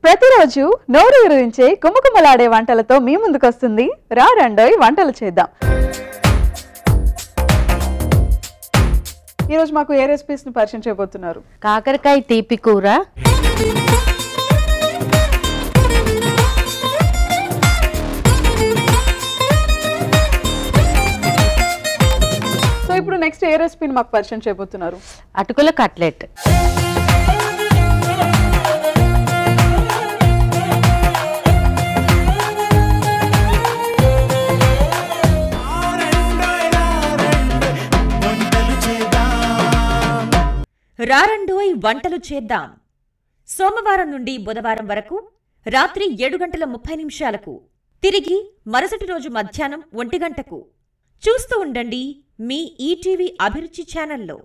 ప్రతిరోజు నోరు ఊరించే కుమకుమలాడే వంటలతో మీ ముందుకొస్తుంది రా రండోయ్ వంటలు చేద్దాం ఈరోజు మాకు ఏ రెసిపీస్ ని పరిచయం చేయబోతున్నారు కాకరకాయ తీపి కూర సో ఇప్పుడు నెక్స్ట్ ఏ రెసిపీని మాకు పరిచయం చేయబోతున్నారు అటుకుల కట్లెట్ రారండోయ్ వంటలు చేద్దాం సోమవారం నుండి బుధవారం వరకు రాత్రి ఏడు గంటల ముప్పై నిమిషాలకు తిరిగి మరుసటి రోజు మధ్యాహ్నం ఒంటి గంటకు చూస్తూ ఉండండి మీ ఈటీవీ అభిరుచి ఛానల్లో